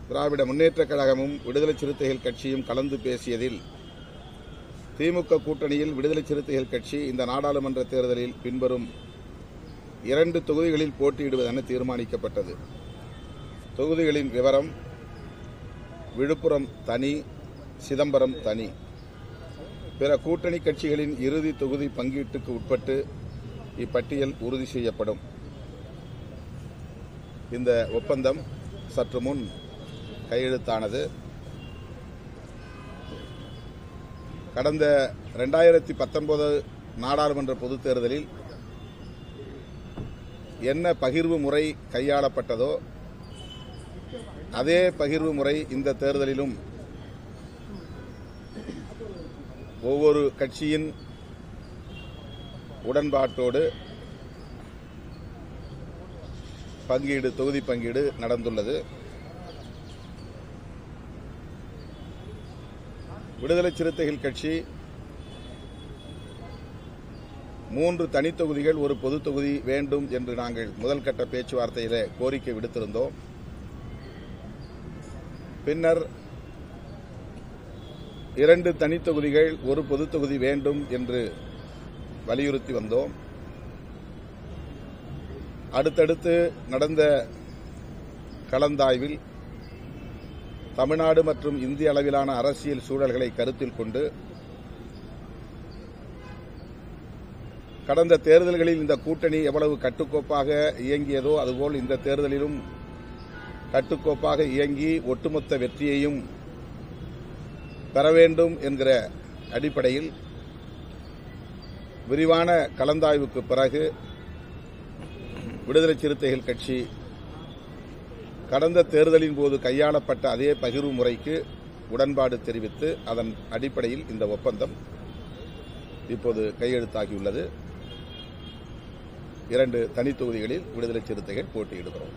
திராவிட முன்னேற்றக் கழகமும் விடுதலை சிறுத்தைகள் கட்சியும் கலந்து பேசியதில் திமுக கூட்டணியில் விடுதலை சிறுத்தைகள் கட்சி இந்த நாடாளுமன்ற தேர்தலில் பின்வரும் இரண்டு தொகுதிகளில் போட்டியிடுவதென தீர்மானிக்கப்பட்டது தொகுதிகளின் விவரம் விழுப்புரம் தனி சிதம்பரம் தனி பிற கூட்டணி கட்சிகளின் இறுதி தொகுதி பங்கீட்டுக்கு உட்பட்டு இப்பட்டியல் உறுதி செய்யப்படும் இந்த ஒப்பந்தம் சற்று முன் கையெழுத்தானது கடந்த ரெண்டாயிரத்தி பத்தொன்பது நாடாளுமன்ற பொதுத் தேர்தலில் என்ன பகிர்வு முறை கையாளப்பட்டதோ அதே பகிர்வு முறை இந்த தேர்தலிலும் ஒவ்வொரு கட்சியின் உடன்பாட்டோடு பங்கீடு தொகுதி பங்கீடு நடந்துள்ளது விடுதலை சிறுத்தைகள் கட்சி மூன்று தனித் தொகுதிகள் ஒரு பொது தொகுதி வேண்டும் என்று நாங்கள் முதல் கட்ட பேச்சுவார்த்தையில கோரிக்கை விடுத்திருந்தோம் பின்னர் இரண்டு தனித் தொகுதிகள் ஒரு பொது தொகுதி வேண்டும் என்று வலியுறுத்தி வந்தோம் அடுத்தடுத்து நடந்த கலந்தாய்வில் தமிழ்நாடு மற்றும் இந்திய அளவிலான அரசியல் சூழல்களை கருத்தில் கொண்டு கடந்த தேர்தல்களில் இந்த கூட்டணி எவ்வளவு கட்டுக்கோப்பாக இயங்கியதோ அதுபோல் இந்த தேர்தலிலும் கட்டுக்கோப்பாக இயங்கி ஒட்டுமொத்த வெற்றியையும் பெற வேண்டும் என்கிற அடிப்படையில் விரிவான கலந்தாய்வுக்கு பிறகு விடுதலை சிறுத்தைகள் கட்சி கடந்த தேர்தலின் போது கையாளப்பட்ட அதே பகிர்வு முறைக்கு உடன்பாடு தெரிவித்து அதன் அடிப்படையில் இந்த ஒப்பந்தம் இப்போது கையெழுத்தாகியுள்ளது இரண்டு தனி தொகுதிகளில் விடுதலை சிறுத்தைகள் போட்டியிடுகிறோம்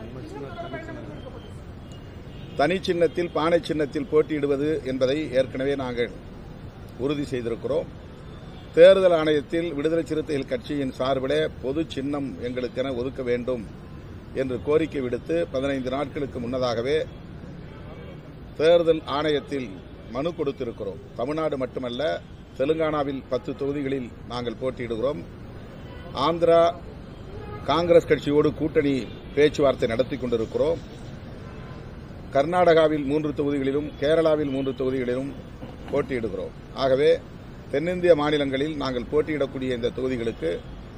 தனி சின்னத்தில் பானை சின்னத்தில் போட்டியிடுவது என்பதை ஏற்கனவே நாங்கள் உறுதி செய்திருக்கிறோம் தேர்தல் ஆணையத்தில் விடுதலை சிறுத்தைகள் கட்சியின் சார்பிலே பொது சின்னம் எங்களுக்கென ஒதுக்க வேண்டும் என்று கோரிக்கை விடுத்து பதினைந்து நாட்களுக்கு முன்னதாகவே தேர்தல் ஆணையத்தில் மனு கொடுத்திருக்கிறோம் தமிழ்நாடு மட்டுமல்ல தெலுங்கானாவில் பத்து தொகுதிகளில் நாங்கள் போட்டியிடுகிறோம் ஆந்திரா காங்கிரஸ் கட்சியோடு கூட்டணி பேச்சுவார்த்தை நடத்தி கொண்டிருக்கிறோம் கர்நாடகாவில் மூன்று தொகுதிகளிலும் கேரளாவில் மூன்று தொகுதிகளிலும் போட்டியிடுகிறோம் ஆகவே தென்னிந்திய மாநிலங்களில் நாங்கள் போட்டியிடக்கூடிய இந்த தொகுதிகளுக்கு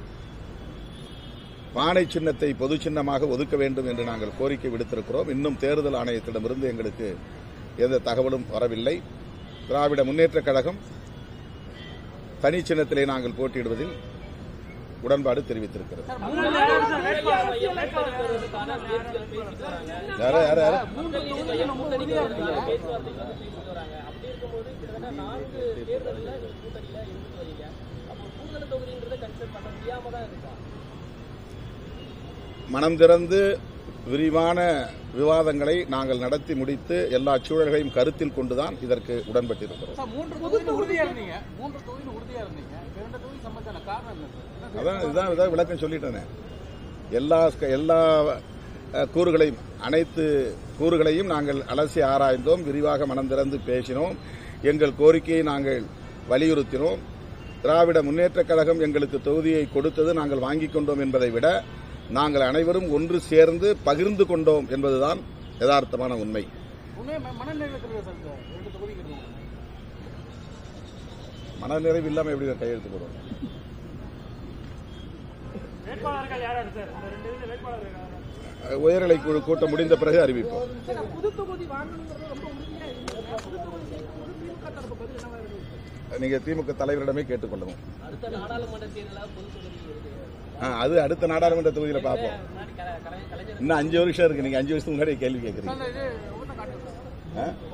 பானை சின்னத்தை பொது சின்னமாக ஒதுக்க வேண்டும் என்று நாங்கள் கோரிக்கை விடுத்திருக்கிறோம் இன்னும் தேர்தல் ஆணையத்திடமிருந்து எங்களுக்கு எந்த தகவலும் வரவில்லை திராவிட முன்னேற்றக் கழகம் தனி சின்னத்திலே நாங்கள் போட்டியிடுவதில் உடன்பாடு தெரிவித்திருக்கிறது யார யார யார மனம் திறந்து விரிவான விவாதங்களை நாங்கள் நடத்தி முடித்து எல்லா சூழல்களையும் கருத்தில் கொண்டுதான் இதற்கு உடன்பட்டிருக்கிறோம் சார், மூன்று தொகுதியில் உறுதியா இருந்தீங்க மூன்று தொகுதியில் உறுதியா இருந்தீங்க இப்ப இரண்டு தொகுதி சம்பந்தமான காரணம் என்ன சார் என்ன அதான் இதான் இதான் விளக்கம் சொல்லிட்டேனே எல்லா எல்லா அஹ், கூறுகளையும் அனைத்து கூறுகளையும் நாங்கள் அலசி ஆராய்ந்தோம் விரிவாக மனம் திறந்து பேசினோம் எங்கள் கோரிக்கையை நாங்கள் வலியுறுத்தினோம் திராவிட முன்னேற்றக் கழகம் எங்களுக்கு தொகுதியை கொடுத்தது நாங்கள் வாங்கிக் கொண்டோம் என்பதை விட நாங்கள் அனைவரும் ஒன்று சேர்ந்து பகிர்ந்து கொண்டோம் என்பதுதான் யதார்த்தமான உண்மை உண்மையா ம- மனநிறைவு இருக்கிறது சார் இந்த இரண்டு தொகுதி கிடைக்கும் மனநிறைவு இல்லாமல் எப்படி கையெழுத்து போடுவோம் வேட்பாளர்கள் யார் யார் சார் இந்த ரெண்டு இதுல வேட்பாளர்கள் யார் யார்? உயர்நிலை குழு கூட்டம் முடிந்த பிறகு அறிவிப்போம் சார், புது தொகுதி வாங்கணுங்கிறது ரொம்ப உறுதியா இருந்தீங்க புது தொகுதி புது திமுக தரப்பு பதில் என்னவா இருந்தது நீங்க திமுக தலைவரிடமே கேட்டுக்கொள்ளணும் அடுத்த நாடாளுமன்ற தேர்தலாக பொது தொகுதி வருது ஆ, அது அடுத்த நாடாளுமன்ற தொகுதியில பார்ப்போம் முன்னாடி கலை- கலை- கலைஞர் இன்னும் அஞ்சு வருஷம் இருக்கு நீங்க அஞ்சு வருஷத்துக்கு முன்னாடி கேள்வி கேட்குறீங்க சார், இது ஒன்றும் காட்டுங்க ஆ?